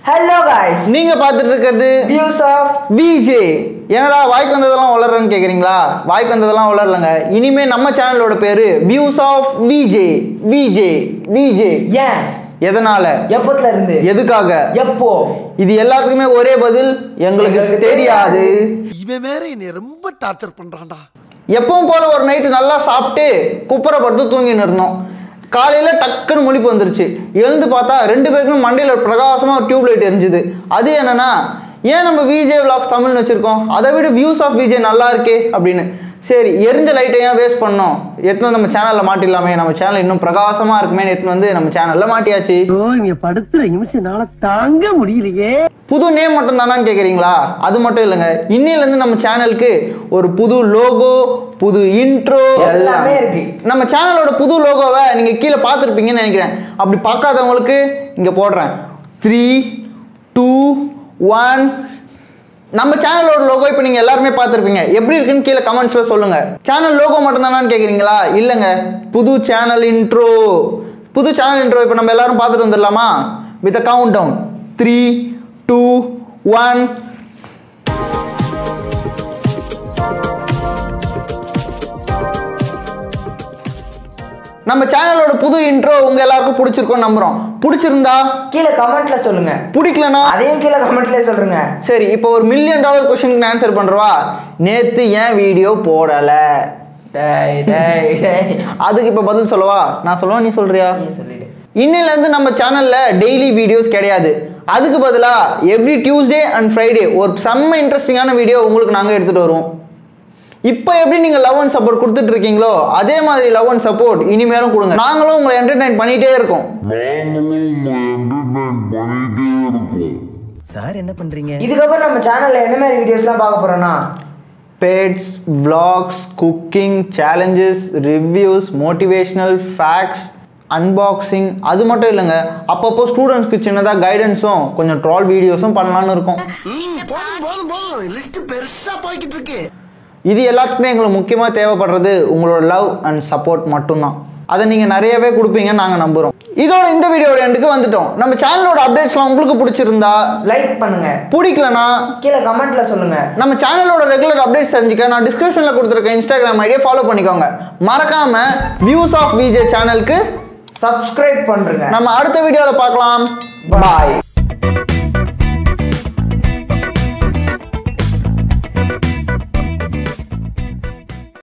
Hello guys நீங்க பார்த்துட்டு இருக்கிறது வியூஸ் ஆஃப் விஜே என்னடா வாய்க்கு வந்ததெல்லாம் வளர்றேன்னு கேக்குறீங்களா வாய்க்கு வந்ததெல்லாம் வளரலங்க இனிமே நம்ம சேனலோட பேரு views of VJ VJ VJ ஏன் எதனால எப்பத்துல இருந்து எதுக்காக எப்போ இது எல்லாத்துக்குமே ஒரே பதில் எங்களுக்கு எங்களுக்கு தெரியாது இவன் வேற என்னை ரொம்ப டார்ச்சர் பண்றான்டா எப்பவும் போல ஒரு நைட்டு நல்லா சாப்பிட்டு குப்புற படுத்து தூங்கின்னு இருந்தோம் காலையில டக்குன்னு முழிப்பு வந்துருச்சு எழுந்து பார்த்தா ரெண்டு பேருக்கும் மண்டையில பிரகாசமா டியூப் லைட் எரிஞ்சுது அது என்னன்னா ஏன் நம்ம விஜே vlogs தமிழ்னு வச்சிருக்கோம் அதை விட வியூஸ் ஆஃப் விஜே நல்லா இருக்கே அப்படின்னு சரி எரிஞ்ச லைட்டை ஏன் வேஸ்ட் பண்ணோம் எடுத்துன்னு வந்து நம்ம சேனல்ல மாட்டிடலாமே நம்ம சேனல் இன்னும் பிரகாசமா இருக்குமே எடுத்துன்னு வந்து நம்ம சேனல்ல மாட்டியாச்சு ஐயோ இங்க படுத்துற நிமிஷம்னால தாங்க முடியலையே புது நேம் மட்டும் தானான்னு கேட்குறீங்களா அது மட்டும் இல்லைங்க இன்னிலேருந்து நம்ம சேனலுக்கு ஒரு புது லோகோ புது இன்ட்ரோ எல்லாமே இருக்கு. நம்ம சேனலோட புது லோகோவை நீங்கள் கீழே பார்த்துருப்பீங்கன்னு நினைக்கிறேன் அப்படி பார்க்காதவங்களுக்கு இங்கே போடுறேன் த்ரீ டூ ஒன் நம்ம சேனலோட லோகோ இப்போ நீங்கள் எல்லாருமே பார்த்துருப்பீங்க எப்படி இருக்குன்னு கீழே கமெண்ட்ஸில் சொல்லுங்கள் சேனல் லோகோ மட்டும் தானான்னு கேட்குறீங்களா இல்லைங்க புது சேனல் இன்ட்ரோ புது சேனல் இன்ட்ரோ இப்போ நம்ம எல்லாரும் பார்த்துட்டு வந்துடலாமா with countdown three two one நம்ம சேனலோட புது இன்ட்ரோ உங்க எல்லாருக்கும் பிடிச்சிருக்கும் நம்புறோம் பிடிச்சிருந்தா கீழே கமெண்ட்ல சொல்லுங்க பிடிக்கலனா அதையும் கீழே கமெண்ட்லயே சொல்லுங்க சரி இப்போ ஒரு மில்லியன் டாலர் கொஸ்டினுக்கு ஆன்சர் பண்றவா நேத்து ஏன் வீடியோ போடல டேய் டேய் டேய் அதுக்கு இப்போ பதில் சொல்லவா நான் சொல்லவா நீ சொல்றியா நீ சொல்லிடு இன்னிலேருந்து நம்ம சேனல்ல டெய்லி வீடியோஸ் கிடையாது அதுக்கு பதிலா எவ்ரி டியூஸ்டே அண்ட் ஃப்ரைடே ஒரு செம்ம இன்ட்ரெஸ்டிங்கான வீடியோ உங்களுக்கு நாங்கள் எடுத்துட்டு வருவோம் இப்போ எப்படி நீங்கள் லவ் அண்ட் சப்போர்ட் கொடுத்துட்டு இருக்கீங்களோ அதே மாதிரி லவ் அண்ட் சப்போர்ட் இனிமேலும் கொடுங்க நாங்களும் உங்களை என்டர்டைன் பண்ணிட்டே இருக்கோம் சார் என்ன பண்றீங்க இதுக்கப்புறம் நம்ம சேனல்ல எந்த மாதிரி வீடியோஸ்லாம் பார்க்க போறோம்னா pets vlogs cooking challenges reviews motivational facts unboxing அது மட்டும் இல்லைங்க அப்பப்போ ஸ்டூடெண்ட்ஸ்க்கு சின்னதாக கைடன்ஸும் கொஞ்சம் ட்ரால் வீடியோஸும் பண்ணலான்னு இருக்கோம் போதும் போதும் போதும் லிஸ்ட் பெருசா போய்கிட்டு இருக்கு இது எல்லாத்துக்குமே எங்களுக்கு முக்கியமாக தேவைப்படுறது உங்களோட லவ் அண்ட் சப்போர்ட் மட்டும்தான் அதை நீங்கள் நிறையவே கொடுப்பீங்கன்னு நாங்கள் நம்புகிறோம் இதோட இந்த வீடியோட எண்டுக்கு வந்துட்டோம் நம்ம சேனலோட அப்டேட்ஸ்லாம் உங்களுக்கு பிடிச்சிருந்தா லைக் பண்ணுங்க பிடிக்கலனா கீழே கமெண்ட்ல சொல்லுங்க நம்ம சேனலோட ரெகுலர் அப்டேட்ஸ் தெரிஞ்சுக்க நான் டிஸ்கிரிப்ஷனில் கொடுத்துருக்க இன்ஸ்டாகிராம் ஐடியை ஃபாலோ பண்ணிக்கோங்க மறக்காம வியூஸ் ஆஃப் விஜே சேனலுக்கு சப்ஸ்கிரைப் பண்றேங்க நம்ம அடுத்த வீடியோவில் பார்க்கலாம் பாய்